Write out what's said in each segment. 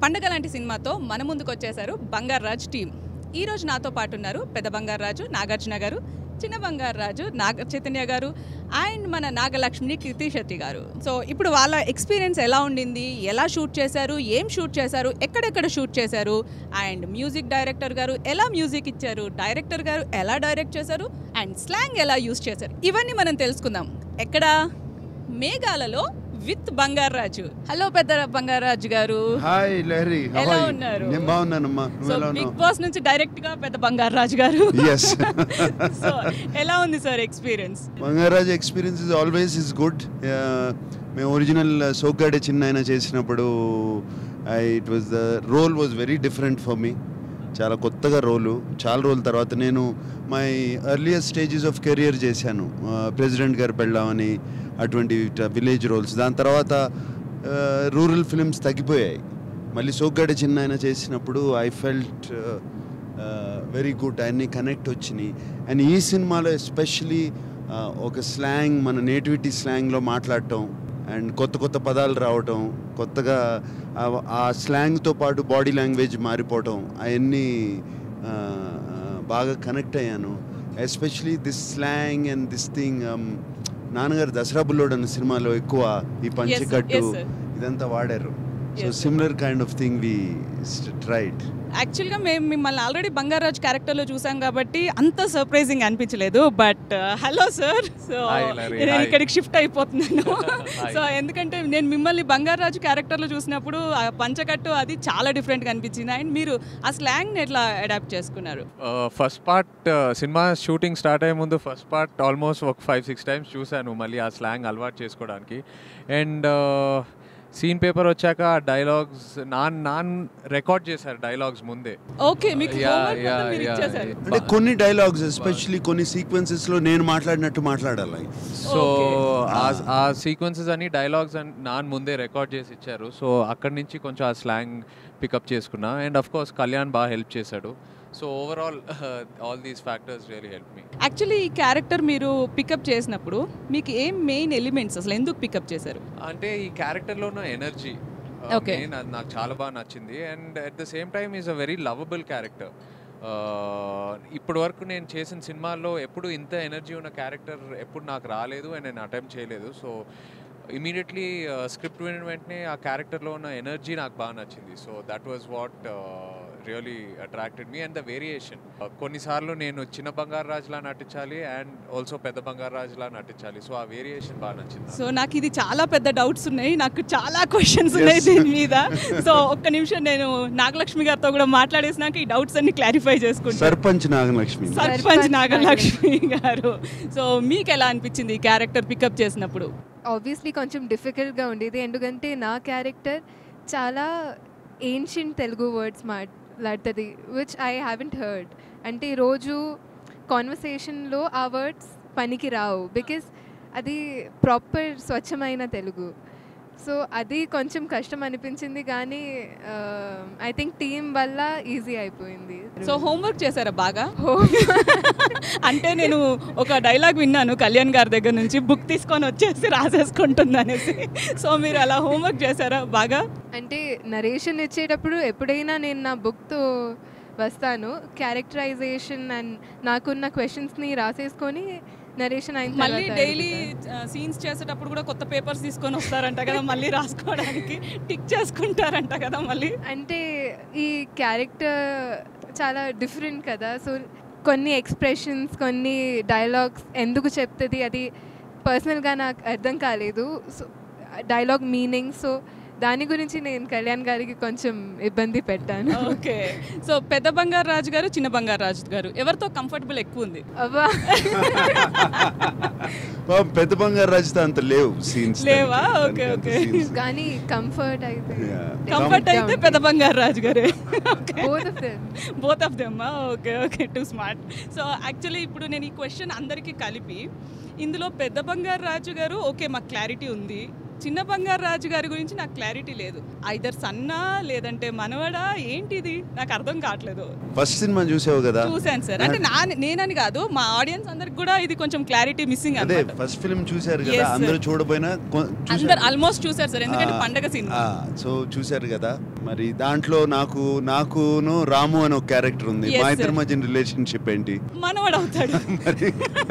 పండగ లాంటి సినిమాతో మన ముందుకు వచ్చేసారు బంగారాజ్ టీం ఈ రోజు నాతో పాటు ఉన్నారు పెద్ద బంగారాజు నాగార్జున గారు చిన్న బంగారాజు నాగ చైతన్య గారు అండ్ మన నాగలక్ష్మి కీర్తి శెట్టి గారు సో ఇప్పుడు వాళ్ళ ఎక్స్పీరియన్స్ ఎలా ఉండింది ఎలా షూట్ చేశారు ఏం షూట్ చేశారు ఎక్కడెక్కడ షూట్ చేశారు అండ్ మ్యూజిక్ డైరెక్టర్ గారు ఎలా మ్యూజిక్ ఇచ్చారు డైరెక్టర్ గారు ఎలా డైరెక్ట్ చేశారు అండ్ స్లాంగ్ ఎలా యూస్ చేశారు ఇవన్నీ మనం తెలుసుకుందాం ఎక్కడ మేఘాలలో with Bangarraju hello Pedda Bangaraju garu hi Lahari how ఎలా are you? ఉన్నారు? నేను బాగున్నానమ్మా నువ్వు సో ఎలా బిగ్ ఉన్నావు బాస్ నుంచి డైరెక్ట్ గా పెద్ద బంగారాజు గారు ఎస్ సో ఎలా ఉంది sir experience Bangaraj experience is always is good మేము ఒరిజినల్ సోగ్గాడే చిన్న ఆయన చేసినప్పుడు I it was the role was very different for me చాలా కొత్తగా రోలు చాలా రోజుల తర్వాత నేను my earlier stages of career చేశాను ప్రెసిడెంట్ గారు పెళ్ళామని అటువంటి విలేజ్ రోల్స్ దాని తర్వాత రూరల్ ఫిలిమ్స్ తగ్గిపోయాయి మళ్ళీ సోగ్గాడే చిన్న ఆయన చేసినప్పుడు ఐ ఫెల్ట్ వెరీ గుడ్ అన్ని కనెక్ట్ వచ్చినాయి అండ్ ఈ సినిమాలో ఎస్పెషలీ ఒక స్లాంగ్ మన నేటివిటీ స్లాంగ్లో మాట్లాడటం అండ్ కొత్త కొత్త పదాలు రావటం కొత్తగా ఆ- ఆ స్లాంగ్తో పాటు బాడీ లాంగ్వేజ్ మారిపోవటం అవన్నీ ఆ, బాగా కనెక్ట్ అయ్యాను especially this slang and this thing నాన్నగారు దసరా బుల్లోడు అన్న సినిమాలో ఎక్కువ ఈ పంచకట్టు yes, sir. ఇదంతా వాడారు so Yes, sir. Similar kind of thing we tried యాక్చువల్గా మేము మిమ్మల్ని ఆల్రెడీ బంగారాజు క్యారెక్టర్లో చూసాం కాబట్టి అంత సర్ప్రైజింగ్ అనిపించలేదు but hello sir so Hi, Larry. నేను Hi. ఇక్కడికి షిఫ్ట్ అయిపోతున్నాను Hi. సో ఎందుకంటే నేను మిమ్మల్ని బంగారాజు క్యారెక్టర్లో చూసినప్పుడు ఆ పంచకట్టు అది చాలా డిఫరెంట్గా అనిపించింది అండ్ మీరు ఆ స్లాంగ్ని ఎట్లా అడాప్ట్ చేసుకున్నారు first part cinema shooting start అయ్యే ముందు ఫస్ట్ పార్ట్ ఆల్మోస్ట్ ఒక ఫైవ్ సిక్స్ టైమ్స్ చూశాను మళ్ళీ ఆ స్లాంగ్ అలవాటు చేసుకోవడానికి అండ్ సీన్ పేపర్ వచ్చాక డైలాగ్స్ నాన్ నాన్ రికార్డ్ చేశారు డైలాగ్స్ ముందే ఓకే మీకు Yeah, homework మొత్తం yeah, మీరు yeah, ఇచ్చేసారు yeah. అంటే కొన్ని డైలాగ్స్ ఎస్పెషల్లీ కొన్ని సీక్వెన్సెస్ లో నేను మాట్లాడినట్టు మాట్లాడాలి సో Okay. ఆ సీక్వెన్సెస్ అని డైలాగ్స్ అని నాన్ ముందే రికార్డ్ చేసి ఇచ్చారు సో అక్కడి నుంచి కొంచెం ఆ స్లాంగ్ పికప్ చేసుకున్నా అండ్ అఫ్ కోర్స్ కళ్యాణ్ బాగా హెల్ప్ చేశాడు so overall all these factors really help me actually ఈ క్యారెక్టర్ మీరు పికప్ చేసినప్పుడు మీకు ఏం మెయిన్ ఎలిమెంట్స్ అసలు ఎందుకు పికప్ చేశారు అంటే ఈ క్యారెక్టర్లో ఉన్న ఎనర్జీ Okay. అది నాకు చాలా బాగా నచ్చింది and at the same time is a very lovable character ఇప్పటి వరకు నేను చేసిన సినిమాల్లో ఎప్పుడు ఇంత ఎనర్జీ ఉన్న క్యారెక్టర్ ఎప్పుడు నాకు రాలేదు అండ్ నేను అటెంప్ట్ చేయలేదు సో ఇమీడియట్లీ స్క్రిప్ట్ విన్న వెంటనే ఆ క్యారెక్టర్లో ఉన్న ఎనర్జీ నాకు బాగా నచ్చింది so that was what really attracted me and the variation కొన్నిసార్లు నేను చిన్న బంగారు రాజులా నటించాలి అండ్ ఆల్సో పెద్ద బంగారు రాజులా నటించాలి సో ఆ వేరియేషన్ బాగా నచ్చింది నాకు. సో నాకు ఇది చాలా పెద్ద డౌట్స్ ఉన్నాయి నాకు చాలా క్వశ్చన్స్ ఉన్నాయి దీని మీద సో ఒక్క నిమిషం నేను నాగలక్ష్మి గారితో కూడా మాట్లాడేసినాక ఈ డౌట్స్ అన్ని క్లారిఫై చేసుకుంటాను సర్పంచ్ నాగలక్ష్మి సర్పంచ్ నాగలక్ష్మి గారు సో మీకు ఎలా అనిపించింది ఈ క్యారెక్టర్ పికప్ చేసినప్పుడు ఆబ్వియస్లీ కొంచెం డిఫికల్ట్గా ఉండేది ఎందుకంటే నా క్యారెక్టర్ చాలా ఏన్షియంట్ తెలుగు వర్డ్స్ మాట్లాడుతుంది విచ్ ఐ హ్యావెంట్ హర్డ్ అంటే రోజు కాన్వర్సేషన్లో ఆ వర్డ్స్ పనికి రావు బికాస్ అది ప్రాపర్ స్వచ్ఛమైన తెలుగు సో అది కొంచెం కష్టం అనిపించింది కానీ ఐ థింక్ టీం వల్ల ఈజీ అయిపోయింది సో హోంవర్క్ చేశారా బాగా అంటే నేను ఒక డైలాగ్ విన్నాను కళ్యాణ్ గారి దగ్గర నుంచి బుక్ తీసుకొని వచ్చేసి రాసేసుకుంటుంది అనేసి సో మీరు అలా హోంవర్క్ చేశారా బాగా అంటే నరేషన్ ఇచ్చేటప్పుడు ఎప్పుడైనా నేను నా బుక్తో వస్తాను క్యారెక్టరైజేషన్ అండ్ నాకున్న క్వశ్చన్స్ని రాసేసుకొని నరేషన్ అయిన మళ్ళీ తర్వాత డైలీ అడుగుతా. సీన్స్ చేసేటప్పుడు కూడా కొత్త పేపర్స్ తీసుకొని వస్తారంట కదా మళ్ళీ రాసుకోవడానికి టిక్ చేసుకుంటారంట కదా మళ్ళీ అంటే ఈ క్యారెక్టర్ చాలా డిఫరెంట్ కదా సో కొన్ని ఎక్స్ప్రెషన్స్ కొన్ని డైలాగ్స్ ఎందుకు చెప్తుంది అది పర్సనల్గా నాకు అర్థం కాలేదు సో డైలాగ్ మీనింగ్ సో దాని గురించి నేను కళ్యాణ్ గారికి కొంచెం ఇబ్బంది పెట్టాను ఓకే సో పెద్ద బంగారు రాజు గారు చిన్న బంగారు రాజు గారు ఎవరితో కంఫర్టబుల్ ఎక్కువ ఉంది అవ్వా పాపం పెద్ద బంగారు రాజుతో అంత లేవు సీన్స్ లేవా? Okay, okay. కానీ కంఫర్ట్ అయితే Yeah. కంఫర్ట్ అయితే పెద్ద బంగారు రాజు గారే both of them both of them okay okay too smart so actually ఇప్పుడు నేను ఈ క్వశ్చన్ అందరికీ కలిపి ఇందులో పెద్ద బంగారు రాజు గారు ఓకే మాకు క్లారిటీ ఉంది చిన్న బంగారు రాజు గారి గురించి నాకు క్లారిటీ లేదు ఐదర్ సన్నా లేదంటే మనవడా ఏంటిది నాకు అర్థం కావట్లేదు ఫస్ట్ సినిమా చూసావు కదా చూశాను సార్ అంటే నా నేనని కాదు మా ఆడియన్స్ అందరికి కూడా ఇది కొంచెం క్లారిటీ మిస్సింగ్ అదే అన్నమాట ఫస్ట్ ఫిల్మ్ చూశారు Yes, కదా sir. అందరూ చూడపోయినా కొ- అందరు చూశారు. ఆల్మోస్ట్ చూసారు సార్ ఎందుకంటే ఆ, పండగ సినిమా ఆ, సో చూశారు కదా మరి దాంట్లో నాకు నాకును రాము అని ఒక క్యారెక్టర్ ఉంది Yes, మా sir. ఇద్దరి మధ్య రిలేషన్షిప్ ఏంటి మనవడు అవుతాడు మరి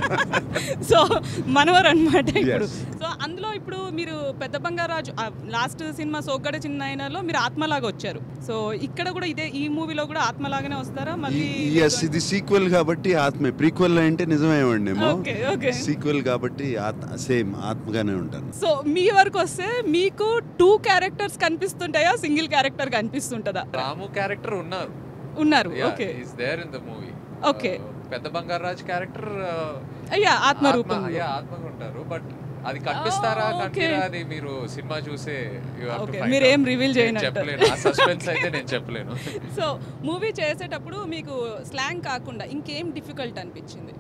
సో మనవరు అనమాట ఇప్పుడు Yes. సో అందులో ఇప్పుడు మీరు పెద్ద బంగారాజు లాస్ట్ సినిమా సోగ్గడ చిన్న ఆయనలో మీరు ఆత్మలాగా వచ్చారు సో ఇక్కడ కూడా ఇదే ఈ మూవీలో కూడా ఆత్మలాగానే వస్తారా మళ్ళీ ఎస్ ఇది సీక్వెల్ కాబట్టి ఆత్మే ప్రీక్వెల్ అంటే నిజమేమండి ఏమో ఓకే ఓకే సీక్వెల్ కాబట్టి ఆత్మ సేమ్ ఆత్మగానే ఉంటాను సో మీ వరకు వస్తే మీకు టూ క్యారెక్టర్స్ కనిపిస్తుంటాయా సింగిల్ క్యారెక్టర్ కనిపిస్తుంటుందా రాము క్యారెక్టర్ ఉన్నారు ఉన్నారు okay is there in the movie Okay. Pedda Bangaraj character అయ్యా ఆత్మ రూపం ఆత్మగా ఉంటారు బట్ అది కనిపిస్తారా Oh, okay. కనిపిరా అది మీరు సినిమా చూసే you have to Okay, find మీరు ఏం out. reveal నేను చేయనంటారు. చెప్పలేను ఆ సస్పెన్స్ అయితే నేను చెప్పలేను సో మూవీ చేసేటప్పుడు మీకు స్లాంగ్ కాకుండా ఇంకేం డిఫికల్ట్ అనిపించింది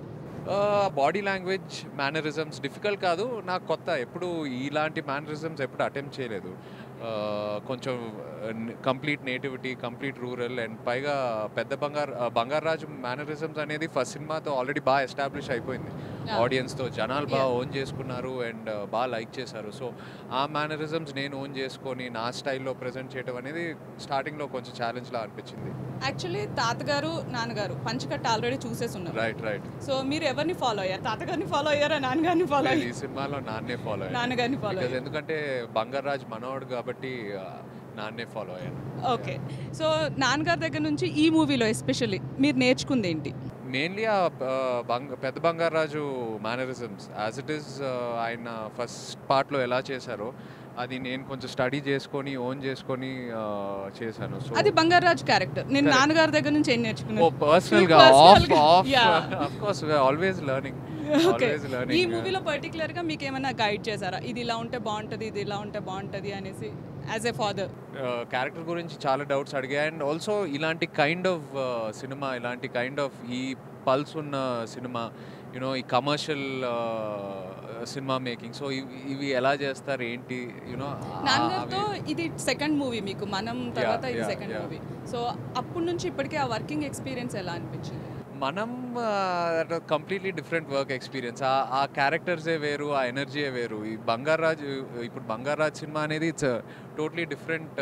బాడీ లాంగ్వేజ్ మేనరిజమ్స్ డిఫికల్ట్ కాదు నాకు కొత్త ఎప్పుడు ఇలాంటి మేనరిజమ్స్ ఎప్పుడు అటెంప్ట్ చేయలేదు Uh, కొంచెం complete nativity complete rural and పైగా పెద్ద బంగారు బంగారాజు మేనరిజమ్స్ అనేది ఫస్ట్ సినిమాతో ఆల్రెడీ బాగా ఎస్టాబ్లిష్ అయిపోయింది Yeah. ఆడియన్స్తో జనాలు బాగా Yeah. ఓన్ చేసుకున్నారు అండ్ బాగా లైక్ చేశారు సో ఆ మేనరిజమ్స్ నేను ఓన్ చేసుకొని నా స్టైల్లో ప్రజెంట్ చేయడం అనేది స్టార్టింగ్లో కొంచెం ఛాలెంజ్లా అనిపించింది యాక్చువల్లీ తాతగారు నాన్నగారు పంచకట్ట ఆల్రెడీ చూసేసి ఉన్నారు రైట్ రైట్ సో మీరు ఎవరిని ఫాలో అయ్యారు తాతగారిని ఫాలో అయ్యారా నాన్నగారిని ఫాలో ఈ అయ్యారు సినిమాలో నాన్నే ఫాలో నాన్నగారిని follow బికాజ్ అయ్యారు. ఎందుకంటే బంగారాజ్ మనోడు కాబట్టి ఆ, నాన్నే ఫాలో అయ్యాను ఓకే సో నాన్నగారి దగ్గర నుంచి ఈ మూవీలో ఎస్పెషల్లీ మీరు నేర్చుకుంది ఏంటి మెయిన్లీ ఆ ఆ, బంగ Pedda Bangaraju mannerisms as it is ఆయన ఫస్ట్ పార్ట్లో ఎలా చేశారో అది నేను కొంచెం స్టడీ చేసుకొని ఓన్ చేసుకొని ఆ, చేశాను సో అది బంగారాజు క్యారెక్టర్ నేను Correct. నాన్నగారి దగ్గర నుంచి ఏం ఓ నేర్చుకున్నాను పర్సనల్ గా Personal ఆఫ్ గా, of yeah. Of course always learning okay always ఈ లెర్నింగ్ మూవీలో పర్టికులర్ గా మీకు ఏమైనా గైడ్ చేశారా ఇది ఇలా ఉంటే బాగుంటది ఇది ఇలా ఉంటే బాగుంటది అనేసి యాజ్ ఎ ఫాదర్ క్యారెక్టర్ గురించి చాలా డౌట్స్ అడిగా అండ్ ఆల్సో ఇలాంటి కైండ్ ఆఫ్ సినిమా ఇలాంటి కైండ్ ఆఫ్ ఈ పల్స్ ఉన్న సినిమా యూనో ఈ కమర్షియల్ సినిమా మేకింగ్ సో ఇవి ఎలా చేస్తారు ఏంటి యూనో నాన్నగారితో ఇది సెకండ్ మూవీ మీకు మనం తర్వాత ఇది yeah, second yeah. Movie so అప్పటి నుంచి ఇప్పటికే ఆ వర్కింగ్ ఎక్స్పీరియన్స్ ఎలా అనిపించింది మనం కంప్లీట్లీ డిఫరెంట్ వర్క్ ఎక్స్పీరియన్స్ ఆ క్యారెక్టర్సే వేరు ఆ ఎనర్జీయే వేరు ఈ బంగారాజ్ ఇప్పుడు బంగారాజ్ సినిమా అనేది it's totally different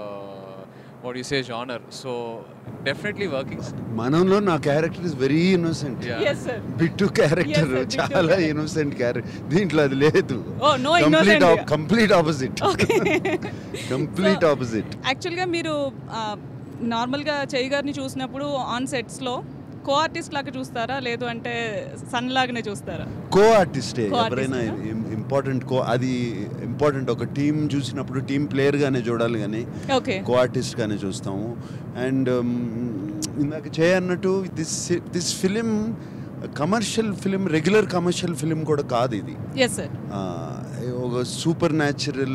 what you say genre so definitely working మనంలో నా character is very innocent Yeah. Yes sir Bittu character Yes, sir, Bittu చాలా character. ఇన్నోసెంట్ క్యారెక్టర్ దీంట్లో అది లేదు Oh, no complete innocent. Complete opposite okay complete opposite యాక్చువల్గా మీరు నార్మల్గా చేయి గారిని చూసినప్పుడు ఆన్ సెట్స్లో కో ఆర్టిస్ట్ లాగా చూస్తారా లేదు అంటే సన్ లాగానే చూస్తారా కో ఆర్టిస్టే Co-artist ఎవరైనా ఆ? ఇంపార్టెంట్ కో అది ఇంపార్టెంట్ ఒక టీం చూసినప్పుడు టీం ప్లేయర్ గానే చూడాలి కానీ ఓకే కో ఆర్టిస్ట్ గానే చూస్తాము అండ్ ఇందాక చేయన్నట్టు this this film commercial film regular commercial film కూడా కాదు ఇది ఎస్ సార్ ఆ, ఒక సూపర్ న్యాచురల్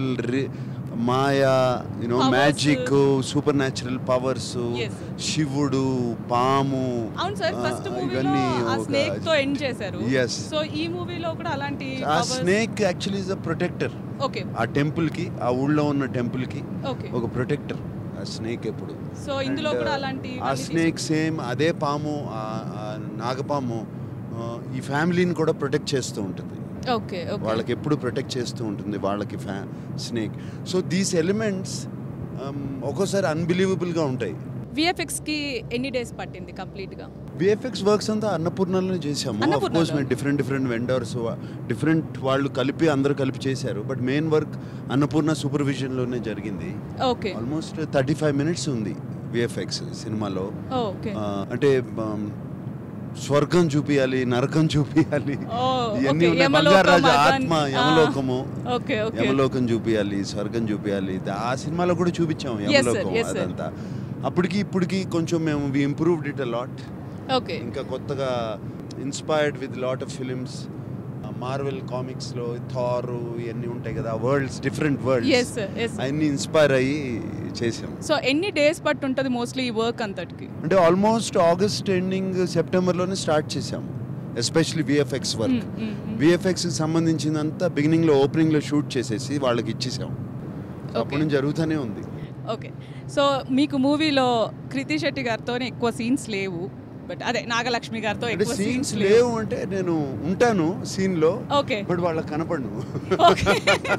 మాయా you know Powers. Magic supernatural powers Yes, sir. శివుడు పాము అవును సార్ ఆ, ఫస్ట్ మూవీలో ఇవన్నీ ఆ ఒక- స్నేక్ తో ఎండ్ చేశారు Yes. సో ఈ మూవీలో కూడా అలాంటి ఆ snake actually is a protector okay ఆ టెంపుల్ కి ఆ ఊళ్ళో ఉన్న టెంపుల్ కి ఓకే ఒక ప్రొటెక్టర్ ఆ స్నేక్ ఎప్పుడు సో ఇందులో And, కూడా uh, అలాంటి ఆ స్నేక్ సేమ్ అదే పాము ఆ- ఆ నాగపాము ఆ, ఈ ఫ్యామిలీని కూడా ప్రొటెక్ట్ చేస్తూ ఉంటుంది ఓకే ఓకే వాళ్ళకి ఎప్పుడు ప్రొటెక్ట్ చేస్తూ ఉంటుంది వాళ్ళకి ఫ్యా స్నేక్ సో దీస్ ఎలిమెంట్స్ ఒక్కోసారి అన్బిలీవబుల్గా ఉంటాయి విఎఫ్ఎక్స్ కి ఎన్ని డేస్ పట్టింది కంప్లీట్ గా విఎఫ్ఎక్స్ వర్క్స్ అంతా అన్నపూర్ణలోనే చేసాము ఆఫ్ అన్నపూర్ణలో? కోర్స్ మేము డిఫరెంట్ డిఫరెంట్ వెండర్స్ డిఫరెంట్ వాళ్ళు కలిపి అందరూ కలిపి చేశారు బట్ మెయిన్ వర్క్ అన్నపూర్ణ సూపర్విజన్లోనే జరిగింది okay almost thirty five minutes ఉంది విఎఫ్ఎక్స్ సినిమాలో ఓకే ఆ, అంటే um, స్వర్గం చూపియాలి నరకం చూపియాలి ఓ, ఇవన్నీ ఓకే. ఉన్నాయి యమలోకం బంగారాజు అదని- ఆత్మ ఆ. యమలోకము ఓకే ఓకే యమలోకం చూపియాలి స్వర్గం చూపియాలి దా- ఆ సినిమాలో కూడా చూపించాం Yes, sir. యమలోకం Yes, sir. అదంతా అప్పటికి ఇప్పటికి కొంచెం మేము we improved it a lot okay ఇంకా కొత్తగా inspired with lot of films Marvel Comics లో థార్ ఇవన్నీ ఉంటాయి కదా worlds different yes worlds sir yes అవన్నీ ఇన్స్పైర్ అయ్యి చేసాం సో ఎన్ని డేస్ పట్టు ఉంటుంది మోస్ట్లీ ఈ వర్క్ అంతటికి అంటే ఆల్మోస్ట్ ఆగస్ట్ ఎండింగ్ సెప్టెంబర్లోనే స్టార్ట్ చేసాం ఎస్పెషలీ విఎఫ్ఎక్స్ వర్క్ విఎఫ్ఎక్స్ సంబంధించినంత బిగినింగ్లో ఓపెనింగ్లో షూట్ చేసేసి వాళ్ళకి ఇచ్చేసాం So అప్పటి నుంచి జరుగుతూనే ఉంది ఓకే సో మీకు మూవీలో కృతి శెట్టి గారితోనే ఎక్కువ సీన్స్ లేవు బట్ అదే నాగలక్ష్మి గారితో అంటే ఎక్కువ సీన్స్ సీన్స్ లేవు అంటే నేను ఉంటాను సీన్లో ఓకే బట్ వాళ్ళకి కనపడను ఓకే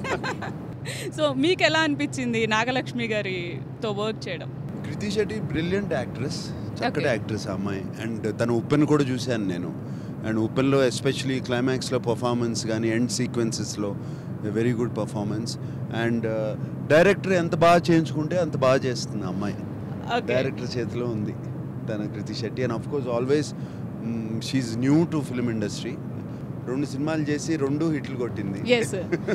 సో మీకు ఎలా అనిపించింది నాగలక్ష్మి గారితో వర్క్ చేయడం కృతి శెట్టి బ్రిలియంట్ యాక్ట్రెస్ చక్కటి Okay. యాక్ట్రెస్ ఆ అమ్మాయి అండ్ తన ఉప్పెన్ కూడా చూశాను నేను అండ్ ఉప్పెన్లో ఎస్పెషలీ క్లైమాక్స్లో పర్ఫార్మెన్స్ కానీ ఎండ్ సీక్వెన్సెస్లో very good performance and director ఎంత బాగా చేయించుకుంటే అంత బాగా చేస్తుంది ఆ అమ్మాయి ఓకే డైరెక్టర్ చేతిలో ఉంది తన Krithi Shetty and of course always she new to film industry రెండు సినిమాలు చేసి రెండు హిట్లు కొట్టింది ఎస్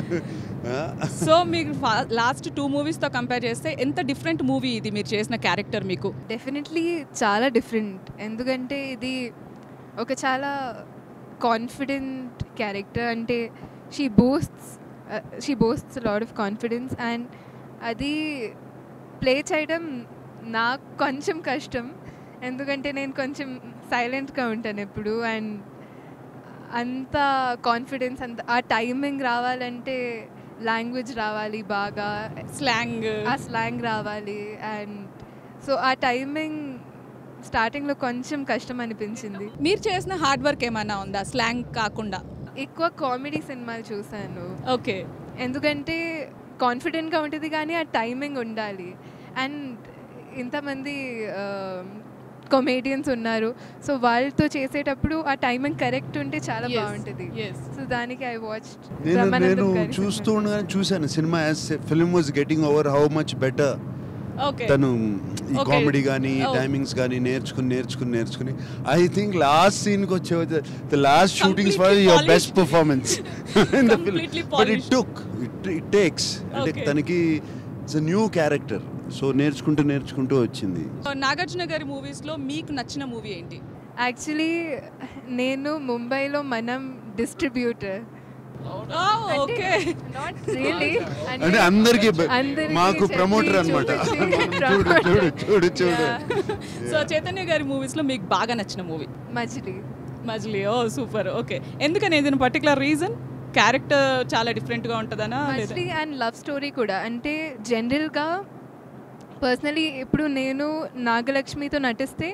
సో మీకు లాస్ట్ టూ మూవీస్తో కంపేర్ చేస్తే ఎంత డిఫరెంట్ మూవీ ఇది మీరు చేసిన క్యారెక్టర్ మీకు డెఫినెట్లీ చాలా డిఫరెంట్ ఎందుకంటే ఇది ఒక చాలా కాన్ఫిడెంట్ క్యారెక్టర్ అంటే she boasts she boasts lot of confidence and అది ప్లే చేయడం నాకు కొంచెం కష్టం ఎందుకంటే నేను కొంచెం సైలెంట్గా ఉంటాను ఎప్పుడు అండ్ అంత కాన్ఫిడెన్స్ అంత ఆ టైమింగ్ రావాలంటే లాంగ్వేజ్ రావాలి బాగా స్లాంగ్ ఆ స్లాంగ్ రావాలి అండ్ సో ఆ టైమింగ్ స్టార్టింగ్లో కొంచెం కష్టం అనిపించింది మీరు చేసిన హార్డ్ వర్క్ ఏమైనా ఉందా స్లాంగ్ కాకుండా ఎక్కువ కామెడీ సినిమాలు చూశాను ఓకే ఎందుకంటే కాన్ఫిడెంట్గా ఉంటుంది కానీ ఆ టైమింగ్ ఉండాలి అండ్ ఇంతమంది కొమేడియన్స్ ఉన్నారు సో వాళ్ళతో చేసేటప్పుడు ఆ టైమింగ్ కరెక్ట్ ఉంటే చాలా బాగుంటుంది సో దానికి ఐ వాచ్ నేను నేను చూస్తూ ఉండగానే చూశాను సినిమా as film was getting over how much better okay తను ఈ Okay. కామెడీ కానీ Oh. టైమింగ్స్ కానీ నేర్చుకుని నేర్చుకుని నేర్చుకుని ఐ థింక్ లాస్ట్ సీన్కి వచ్చే the last shootings for Completely your best polished. Performance in the film Completely but it polished. Took it it takes అంటే Okay. తనకి ఇట్స్ న్యూ క్యారెక్టర్ సో నేర్చుకుంటూ నేర్చుకుంటూ వచ్చింది నాగార్జున గారి మూవీస్లో మీకు నచ్చిన మూవీ ఏంటి యాక్చువల్లీ నేను ముంబైలో మనం డిస్ట్రిబ్యూటర్ ఓకే నాట్ రియలీ అంటే అందరికి మాకు ప్రమోటర్ అనమాట చూడు చూడు చూడు చూడు సో చైతన్య గారి మూవీస్లో మీకు బాగా నచ్చిన movie Majili Majili oh super okay ఎందుకని ఏదైనా పర్టికులర్ రీజన్ క్యారెక్టర్ చాలా డిఫరెంట్గా ఉంటుందనా లేదా మజిలీ అండ్ లవ్ స్టోరీ కూడా అంటే జనరల్గా పర్సనలీ ఇప్పుడు నేను నాగలక్ష్మితో నటిస్తే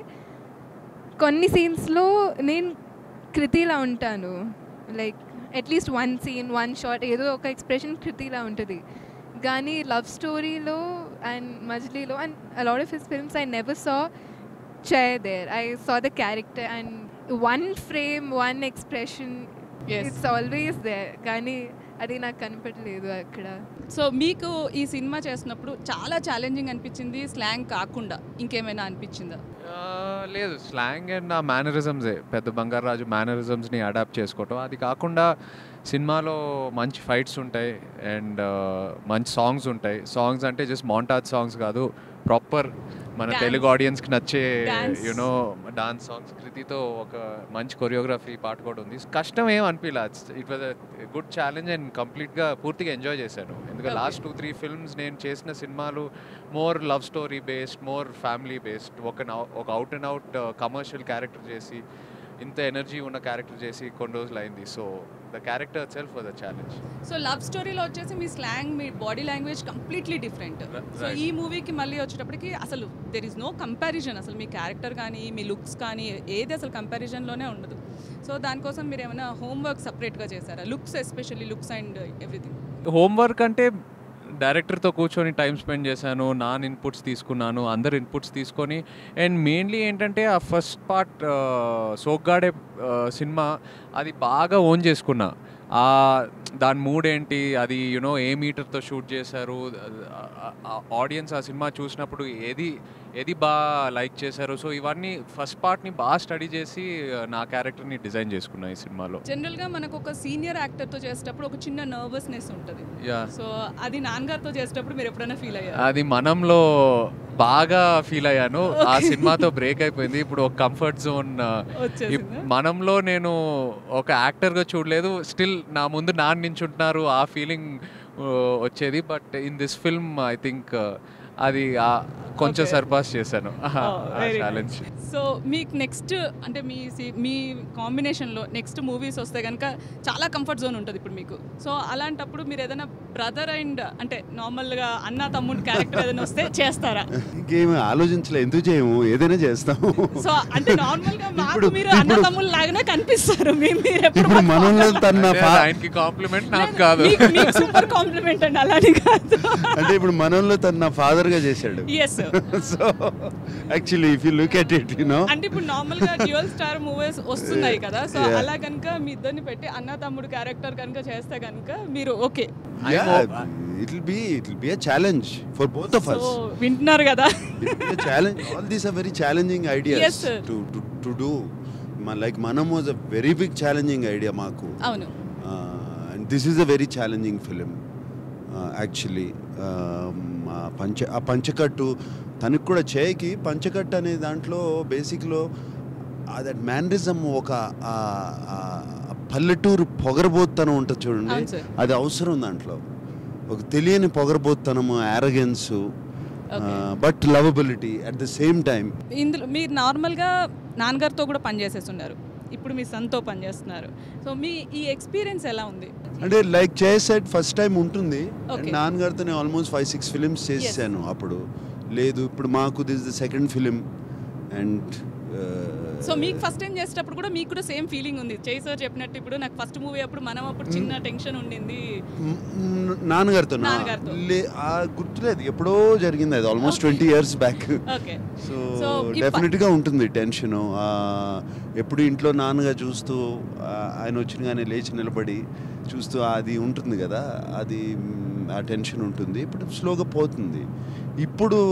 కొన్ని సీన్స్లో నేను కృతిలా ఉంటాను like at least one scene one shot ఏదో ఒక ఎక్స్ప్రెషన్ కృతిలా ఉంటుంది కానీ లవ్ స్టోరీలో అండ్ మజిలీలో and a lot of his films I never saw Chay there I saw the character and one frame one expression Yes. It's always there కానీ అది నాకు కనపడలేదు అక్కడ సో మీకు ఈ సినిమా చేసినప్పుడు చాలా ఛాలెంజింగ్ అనిపించింది స్లాంగ్ కాకుండా ఇంకేమైనా అనిపించిందా ఆ, లేదు స్లాంగ్ అండ్ ఆ మేనరిజమ్సే పెద్ద బంగారాజు మేనరిజమ్స్ని అడాప్ట్ చేసుకోవటం అది కాకుండా సినిమాలో మంచి ఫైట్స్ ఉంటాయి అండ్ మంచి సాంగ్స్ ఉంటాయి సాంగ్స్ అంటే జస్ట్ మాంటాజ్ సాంగ్స్ కాదు ప్రాపర్ మన Dance. తెలుగు ఆడియన్స్కి నచ్చే Dance. యునో డాన్స్ సాంగ్స్ కృతితో ఒక మంచి కొరియోగ్రఫీ పాట కూడా ఉంది కష్టం ఏం అనిపించలే it was good challenge and కంప్లీట్గా పూర్తిగా ఎంజాయ్ చేశాను ఎందుకంటే Okay. Last two three films నేను చేసిన సినిమాలు more love story based more family based ఒక నౌ- ఒక out and out commercial character చేసి ఇంత ఎనర్జీ ఉన్న క్యారెక్టర్ చేసి కొన్ని రోజులు అయింది so the character self for the challenge so love స్టోరీలో వచ్చేసి మీ స్లాంగ్ మీ body language completely different Ri- so right. ఈ మూవీకి మళ్ళీ వచ్చేటప్పటికి అసలు దెర్ ఇస్ నో కంపారిజన్ అసలు మీ క్యారెక్టర్ కానీ మీ లుక్స్ కానీ ఏది అసలు కంపారిజన్లోనే ఉండదు సో దానికోసం మీరు ఏమైనా హోంవర్క్ సపరేట్గా చేశారా looks especially looks and everything homework అంటే డైరెక్టర్తో కూర్చొని టైం స్పెండ్ చేశాను నాన్ ఇన్పుట్స్ తీసుకున్నాను అందరు ఇన్పుట్స్ తీసుకొని అండ్ మెయిన్లీ ఏంటంటే ఆ ఫస్ట్ పార్ట్ సోగ్గాడే సినిమా అది బాగా ఓన్ చేసుకున్నా ఆ దాని మూడ్ ఏంటి అది యునో ఏ మీటర్తో షూట్ చేశారు ఆడియన్స్ ఆ సినిమా చూసినప్పుడు ఏది ఏది బాగా లైక్ చేశారు సో ఇవన్నీ ఫస్ట్ పార్ట్ని బాగా స్టడీ చేసి ఆ, నా క్యారెక్టర్ని డిజైన్ చేసుకున్నా ఈ సినిమాలో జనరల్గా మనకు ఒక సీనియర్ యాక్టర్తో చేసేటప్పుడు ఒక చిన్న నర్వస్నెస్ ఉంటుంది యా సో అది నాన్నగారితో చేసేటప్పుడు మీరు ఎప్పుడైనా ఫీల్ అయ్యారు అది మనంలో బాగా ఫీల్ అయ్యాను ఆ సినిమాతో బ్రేక్ అయిపోయింది ఇప్పుడు ఒక కంఫర్ట్ జోన్ వచ్చేసిందా? మనంలో నేను ఒక యాక్టర్గా చూడలేదు స్టిల్ నా ముందు నాన్న నించుంటున్నారు ఆ ఫీలింగ్ వచ్చేది but in this film I think అది ఆ- కొంచెం Okay. సర్పాస్ చేశాను Oh, very nice. Challenge so మీకు నెక్స్ట్ అంటే మీ సి- మీ కాంబినేషన్లో నెక్స్ట్ మూవీస్ వస్తే కనుక చాలా కంఫర్ట్ జోన్ ఉంటుంది ఇప్పుడు మీకు సో అలాంటప్పుడు మీరు ఏదైనా బ్రదర్ అండ్ అంటే నార్మల్గా అన్న తమ్ముడు క్యారెక్టర్ ఏదైనా వస్తే చేస్తారా ఇంకేమి ఆలోచించలే ఎందుకు చేయము ఏదైనా చేస్తాము సో అంటే నార్మల్గా మాకు ఇప్పుడు- మీరు అన్న ఇప్పుడు- తమ్ముళ్ళు లాగానే కనిపిస్తారు మీ మీరు ఎప్పుడు ఇప్పుడు మనలో తన ఫా- ఆయనకి కాంప్లిమెంట్ నాకు కాదు సూపర్ కాంప్లిమెంట్ అండి అలానే కాదు అంటే ఇప్పుడు మనలో తన నా ఫాదర్ గా చేశాడు yes so actually if you look at it you know అంటే ఇప్పుడు నార్మల్ గా డ్యూయల్ స్టార్ మూవీస్ వస్తున్నాయి కదా సో Yeah. అలా కనుక మీ ఇద్దరిని పెట్టి అన్న తమ్ముడు క్యారెక్టర్ కనుక చేస్తే కనుక మీరు okay it will be it will be a challenge for both of so us వింటున్నారు కదా challenge all these are very challenging Yes, ideas sir. To to do like మనం was a very big challenging idea మాకు అవును and this is a very challenging film actually పంచ ఆ పంచకట్టు తనకు కూడా చేయకి పంచకట్టు అనే దాంట్లో బేసిక్లో దట్ మ్యానరిజం ఒక ఆ, ఆ, ఆ పల్లెటూరు పొగరబోత్తనం ఉంటుంది చూడండి అవును సార్. అది అవసరం దాంట్లో ఒక తెలియని పొగరబోత్తనము arrogance Okay. But lovability at the same time ఇందులో మీరు నార్మల్గా నాన్నగారితో కూడా పనిచేసేస్తున్నారు ఇప్పుడు మీ సన్తో పనిచేస్తున్నారు సో మీ ఈ ఎక్స్పీరియన్స్ ఎలా ఉంది అంటే లైక్ చేసెట్ ఫస్ట్ టైం ఉంటుంది Okay. నాన్నగారితో నేను ఆల్మోస్ట్ ఫైవ్ సిక్స్ ఫిలిమ్స్ చేశాను అప్పుడు లేదు ఇప్పుడు మాకు this the second film and so మీకు ఫస్ట్ టైం చేసేటప్పుడు కూడా మీకు కూడా సేమ్ ఫీలింగ్ ఉంది చేయి సార్ చెప్పినట్టు ఇప్పుడు నాకు ఫస్ట్ మూవీ అప్పుడు మనం అప్పుడు చిన్న టెన్షన్ ఉండింది నాన్నగారితో నాన్నగారితో. ఆ గుర్తులేదు ఎప్పుడో జరిగింది అది almost twenty years back okay so So, ఈ ప- డెఫినెట్గా ఉంటుంది టెన్షన్ ఎప్పుడు ఇంట్లో నాన్నగా చూస్తూ ఆ, ఆయన వచ్చినగానే లేచి నిలబడి చూస్తూ అది ఉంటుంది కదా అది మ్, ఆ టెన్షన్ ఉంటుంది ఇప్పుడు స్లోగా పోతుంది ఇప్పుడు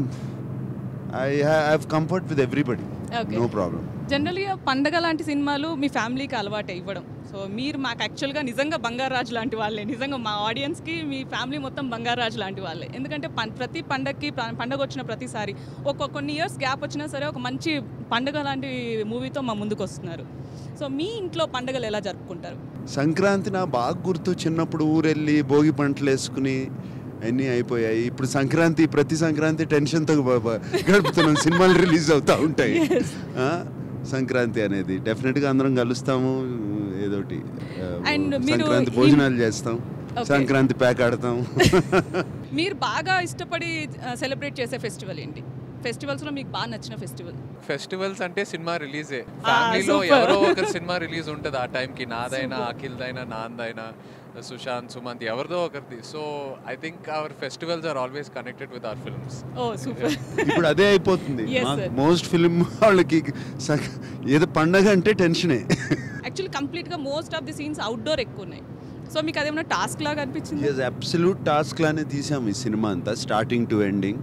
I have comfort with everybody Okay. No problem జనరల్గా పండగ లాంటి సినిమాలు మీ ఫ్యామిలీకి అలవాటు ఇవ్వడం సో మీరు మాకు యాక్చువల్గా నిజంగా బంగారాజు లాంటి వాళ్ళే నిజంగా మా ఆడియన్స్కి మీ ఫ్యామిలీ మొత్తం బంగారాజు లాంటి వాళ్ళే ఎందుకంటే పం- ప్రతి పండగకి ప- పండగ వచ్చిన ప్రతిసారి ఒక కొన్ని ఇయర్స్ గ్యాప్ వచ్చినా సరే ఒక మంచి పండగ లాంటి మూవీతో మా ముందుకు వస్తున్నారు సో మీ ఇంట్లో పండగలు ఎలా జరుపుకుంటారు సంక్రాంతి నా బాగా గుర్తు చిన్నప్పుడు ఊరెళ్ళి భోగి పంటలు వేసుకుని అన్నీ అయిపోయాయి ఇప్పుడు సంక్రాంతి ప్రతి సంక్రాంతి టెన్షన్తో బ- బ- గడుపుతున్నాం సినిమాలు రిలీజ్ అవుతూ ఉంటాయి ఆ? సంక్రాంతి అనేది డెఫినెట్గా అందరం కలుస్తాము ఏదోటి ఆ, And మీరు సంక్రాంతి ఈ- భోజనాలు చేస్తాం Okay. సంక్రాంతి ప్యాక్ ఆడతాం మీరు బాగా ఇష్టపడి సెలబ్రేట్ చేసే ఫెస్టివల్ ఏంటి ఫెస్టివల్స్లో మీకు బాగా నచ్చిన ఫెస్టివల్ ఫెస్టివల్స్ అంటే సినిమా రిలీజే Ah, ఫ్యామిలీలో super. ఎవరో ఒకరు సినిమా రిలీజ్ ఉంటుంది ఆ టైంకి నాదైనా అఖిల్దైనా నాందైనా సుశాంత్ సుమంత్ ఎవరిదో ఒకరిది so I think our festivals are always connected with our films oh super ఇప్పుడు అదే అయిపోతుంది Yes, sir. మోస్ట్ ఫిలిం వాళ్ళకి స- ఏదో పండగ అంటే టెన్షనే యాక్చువల్లీ కంప్లీట్గా most of the scenes outdoor ఎక్కువ ఉన్నాయి సో మీకు అదేమన్నా టాస్క్ లాగా అనిపించింది ఎస్ అబ్సల్యూట్ టాస్క్ లానే తీసాం ఈ సినిమా అంతా స్టార్టింగ్ టు ఎండింగ్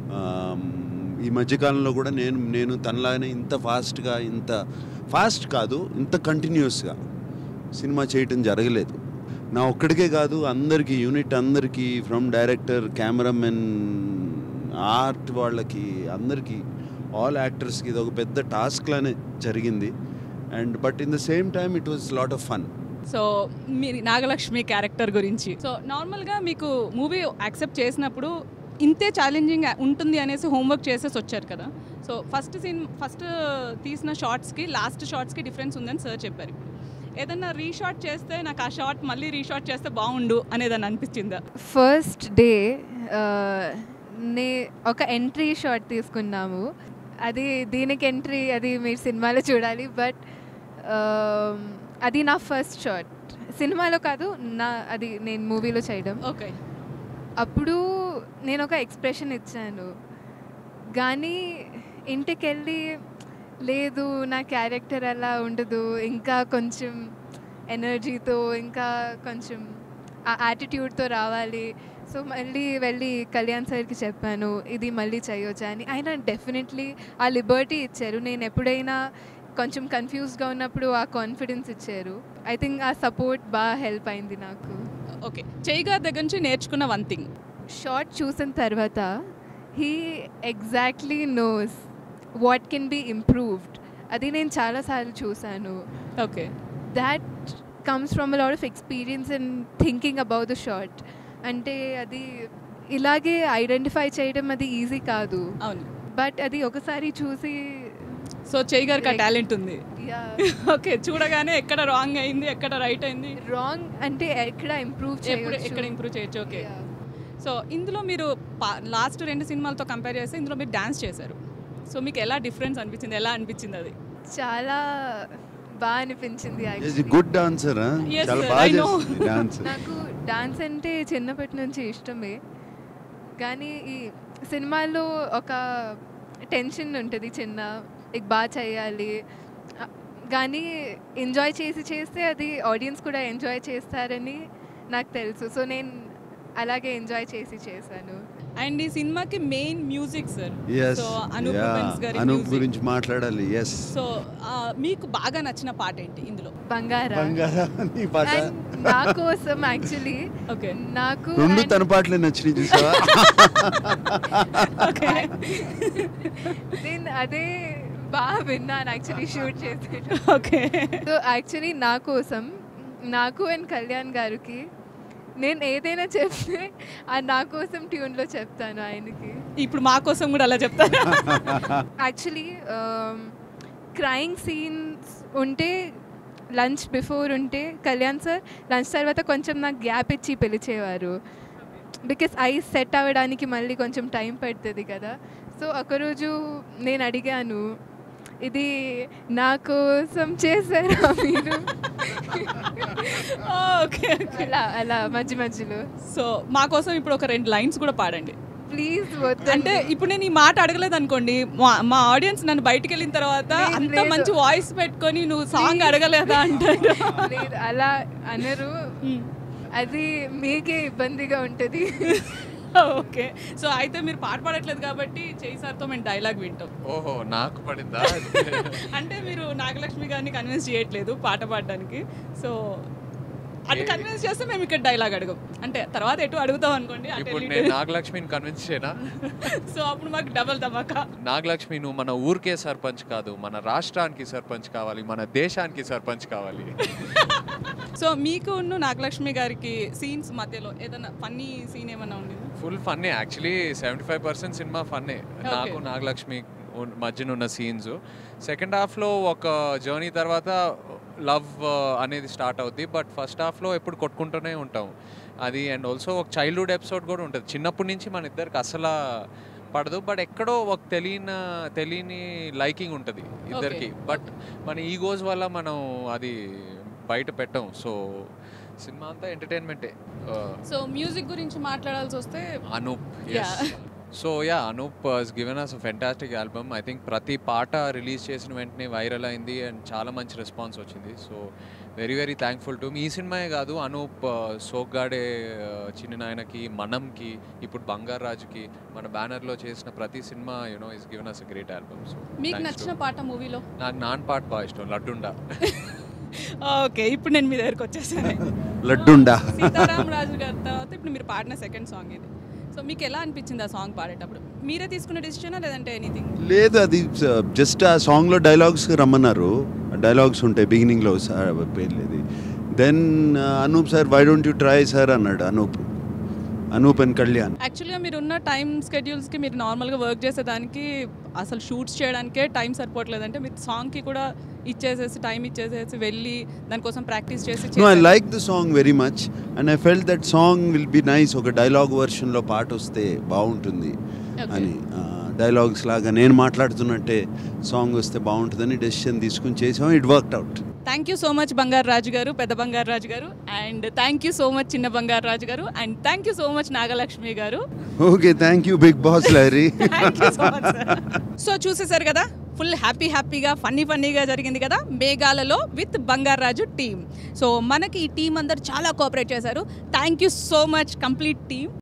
ఈ మధ్యకాలంలో కూడా నేను నేను తనలాగానే ఇంత ఫాస్ట్గా ఇంత ఫాస్ట్ కాదు ఇంత కంటిన్యూస్గా సినిమా చేయటం జరగలేదు నా ఒక్కడికే కాదు అందరికీ యూనిట్ అందరికీ ఫ్రమ్ డైరెక్టర్ కెమెరామెన్ ఆర్ట్ వాళ్ళకి అందరికీ ఆల్ యాక్టర్స్కి ఇది ఒక పెద్ద టాస్క్ లానే జరిగింది and but in the same time it was lot of fun so మీరు నాగలక్ష్మి క్యారెక్టర్ గురించి సో నార్మల్గా మీకు మూవీ యాక్సెప్ట్ చేసినప్పుడు ఇంతే ఛాలెంజింగ్ ఉంటుంది అనేసి హోంవర్క్ చేసేసి వచ్చారు కదా సో ఫస్ట్ సీన్ ఫస్ట్ తీసిన షార్ట్స్కి లాస్ట్ షార్ట్స్కి డిఫరెన్స్ ఉందని సార్ చెప్పారు ఇప్పుడు ఏదన్నా రీషాట్ చేస్తే నాకు ఆ షార్ట్ మళ్ళీ రీషాట్ చేస్తే బాగుండు అనేదని అనిపించిందా ఫస్ట్ డే నే ఒక ఎంట్రీ షాట్ తీసుకున్నాము అది దీనికి ఎంట్రీ అది మీరు సినిమాలో చూడాలి బట్ అది నా ఫస్ట్ షాట్ సినిమాలో కాదు నా అది నేను మూవీలో చేయడం ఓకే అప్పుడు నేను ఒక ఎక్స్ప్రెషన్ ఇచ్చాను కానీ ఇంటికి వెళ్ళి లేదు నా క్యారెక్టర్ అలా ఉండదు ఇంకా కొంచెం ఎనర్జీతో ఇంకా కొంచెం ఆ యాటిట్యూడ్తో రావాలి సో మళ్ళీ వెళ్ళి కళ్యాణ్ సార్కి చెప్పాను ఇది మళ్ళీ చేయొచ్చా అని ఆయన డెఫినెట్లీ ఆ లిబర్టీ ఇచ్చారు నేను ఎప్పుడైనా కొంచెం కన్ఫ్యూజ్గా ఉన్నప్పుడు ఆ కాన్ఫిడెన్స్ ఇచ్చారు ఐ థింక్ ఆ సపోర్ట్ బాగా హెల్ప్ అయింది నాకు ఓకే చేయిగా దగ్గర నుంచి నేర్చుకున్న వన్ థింగ్ షార్ట్ చూసిన తర్వాత he exactly knows what can be improved అది నేను చాలాసార్లు చూశాను okay that comes from lot of experience and thinking about the short అంటే అది ఇలాగే ఐడెంటిఫై చేయడం అది ఈజీ కాదు అవును బట్ అది ఒకసారి చూసి సో చేయగారికి ఆ టాలెంట్ ఉంది యా ఓకే చూడగానే ఎక్కడ రాంగ్ అయింది ఎక్కడ రైట్ అయింది రాంగ్ అంటే ఎక్కడ ఇంప్రూవ్ ఎప్పుడు చేయొచ్చు ఎక్కడ ఇంప్రూవ్ చేయొచ్చు ఓకే Yeah. సో ఇందులో మీరు లాస్ట్ రెండు సినిమాలతో కంపేర్ చేస్తే ఇందులో మీరు డాన్స్ చేశారు సో మీకు ఎలా డిఫరెన్స్ అనిపించింది ఎలా అనిపించింది అది చాలా బాగా అనిపించింది is actually. Good dancer Yes, చాలా sir, బాగా I know. చేస్తుంది డాన్స్ నాకు డాన్స్ అంటే చిన్నప్పటి నుంచి ఇష్టమే కానీ ఈ సినిమాలో ఒక టెన్షన్ ఉంటుంది చిన్న ఇక బాగా చేయాలి అ- కానీ ఎంజాయ్ చేసి చేస్తే అది ఆడియన్స్ కూడా ఎంజాయ్ చేస్తారని నాకు తెలుసు సో నేను అలాగే ఎంజాయ్ చేసి చేశాను అండ్ ఈ సినిమాకి main music sir yes so Anup Rubens గారి అనూప్ music. గురించి మాట్లాడాలి ఎస్ సో ఆ, మీకు బాగా నచ్చిన పాట ఏంటి ఇందులో బంగారా బంగారా నీ పాట And నా కోసం యాక్చువల్లీ ఓకే నాకు రెండు and- తన పాటలే నచ్చినాయి చూసావా ఓకే నేను అదే బాగా విన్నాను యాక్చువల్లీ షూట్ చేసి ఓకే సో యాక్చువల్లీ నా కోసం నాకు అండ్ కళ్యాణ్ గారికి నేను ఏదైనా చెప్తే ఆ నా కోసం ట్యూన్లో చెప్తాను ఆయనకి ఇప్పుడు మా కోసం కూడా అలా చెప్తారా యాక్చువల్లీ క్రయింగ్ సీన్స్ ఉంటే లంచ్ బిఫోర్ ఉంటే కళ్యాణ్ సార్ లంచ్ తర్వాత కొంచెం నాకు గ్యాప్ ఇచ్చి పిలిచేవారు బికాస్ ఐ సెట్ అవ్వడానికి మళ్ళీ కొంచెం టైం పడుతుంది కదా సో ఒకరోజు నేను అడిగాను ఇది నా కోసం చేశారా మీరు ఓకే ఓకే అలా అలా మధ్య మధ్యలో సో మా కోసం ఇప్పుడు ఒక రెండు లైన్స్ కూడా పాడండి ప్లీజ్ అంటే వద్దంటే ఇప్పుడు నేను ఈ మాట అడగలేదు అనుకోండి మా మా ఆడియన్స్ నన్ను బయటికి వెళ్ళిన తర్వాత లేదు, అంత లేదు. మంచి వాయిస్ పెట్టుకొని నువ్వు సాంగ్ Please. అడగలేదా అంటారు లేదు అలా అనరు అది మీకే ఇబ్బందిగా ఉంటుంది ఓకే సో అయితే మీరు పాట పాడట్లేదు కాబట్టి చేయి సార్తో మేము డైలాగ్ వింటాం ఓహో నాకు పడిందా అంటే మీరు నాగలక్ష్మి గారిని కన్విన్స్ చేయట్లేదు పాట పాడడానికి సో అటు ఏ- కన్విన్స్ చేస్తే మేము ఇక్కడ డైలాగ్ అడగం అంటే తర్వాత ఎటు అడుగుతాం అనుకోండి అటు ఇప్పుడు వెళ్ళి నేను నాగలక్ష్మిని కన్విన్స్ చేయనా సో అప్పుడు మాకు డబల్ ధమాకా నాగలక్ష్మి నువ్వు మన ఊరికే సర్పంచ్ కాదు మన రాష్ట్రానికి సర్పంచ్ కావాలి మన దేశానికి సర్పంచ్ కావాలి సో మీకు ఉన్న నాగలక్ష్మి గారికి సీన్స్ మధ్యలో ఏదైనా ఫన్నీ సీన్ ఏమన్నా ఉండేది ఫుల్ ఫన్నే యాక్చువల్లీ సెవెంటీ ఫైవ్ పర్సెంట్ సినిమా ఫన్నే నాకు నాగలక్ష్మి ఉన్- మధ్యన ఉన్న సీన్స్ సెకండ్ హాఫ్లో ఒక జర్నీ తర్వాత లవ్ అనేది స్టార్ట్ అవుద్ది బట్ ఫస్ట్ హాఫ్లో ఎప్పుడు కొట్టుకుంటూనే ఉంటాం అది అండ్ ఆల్సో ఒక చైల్డ్హుడ్ ఎపిసోడ్ కూడా ఉంటుంది చిన్నప్పటి నుంచి మన ఇద్దరికి అసలు పడదు బట్ ఎక్కడో ఒక తెలియని తెలియని లైకింగ్ ఉంటుంది ఇద్దరికి బట్ మన ఈగోస్ వల్ల మనం అది బయట పెట్టం సో సినిమా అంతా ఎంటర్టైన్మెంటే సో మ్యూజిక్ గురించి మాట్లాడాల్సి వస్తే Anup Yeah. So yeah Anup has given us a fantastic album I think ప్రతి పాట రిలీజ్ చేసిన వెంటనే వైరల్ అయింది అండ్ చాలా మంచి రెస్పాన్స్ వచ్చింది so very very thankful to ఈ సినిమాయే కాదు అనూప్ సోగ్గాడే చిన్న నాయనకి మనంకి ఇప్పుడు బంగారు రాజుకి మన బ్యానర్లో చేసిన ప్రతి సినిమా you know is given us a great album so మీకు నచ్చిన పాట మూవీలో నాకు నాన్ పాట బాగా ఇష్టం లడ్డుండా ఓకే ఇప్పుడు నేను మీ దగ్గరకు వచ్చేసాను లడ్డుండా సీతారాం రాజు గారి తర్వాత ఇప్పుడు మీరు పాడిన సెకండ్ సాంగ్ ఇది సో మీకు ఎలా అనిపించింది ఆ సాంగ్ పాడేటప్పుడు మీరే తీసుకున్న డిసిషనా లేదంటే ఎనీథింగ్ లేదు అది జస్ట్ ఆ సాంగ్లో డైలాగ్స్ రమ్మన్నారు డైలాగ్స్ ఉంటాయి బిగినింగ్లో పేర్లేదు then Anup sir why don't you try sir అన్నాడు అనూప్ అనూప్ అండ్ కళ్యాణ్ యాక్చువల్గా మీరు ఉన్న టైం స్కెడ్యూల్స్కి మీరు నార్మల్గా వర్క్ చేసేదానికి అసలు షూట్స్ చేయడానికే టైం సరిపోవట్లేదంటే మీరు సాంగ్కి కూడా ఇచ్చేసేసి టైం ఇచ్చేసేసి వెళ్ళి దానికోసం ప్రాక్టీస్ చేసి నో ఐ చేశారు. Like the song very much and I felt that song will be nice ఒక డైలాగ్ వర్షన్లో పాట వస్తే బాగుంటుంది Okay. అని డైలాగ్స్ లాగా నేను మాట్లాడుతున్నట్టే సాంగ్ వస్తే బాగుంటుందని డెసిషన్ తీసుకుని చేసాం it worked out thank you so much Bangaru Raju గారు పెద్ద బంగారు రాజు గారు and thank you so much చిన్న బంగారు రాజు గారు and thank you so much Nagalakshmi గారు okay thank you big boss లారీ సో చూసేశారు కదా ఫుల్ హ్యాపీ హ్యాపీగా ఫన్నీ ఫన్నీగా జరిగింది కదా మేఘాలలో విత్ బంగారాజు టీమ్ సో మనకి ఈ టీం అందరు చాలా కోఆపరేట్ చేశారు thank you so much complete team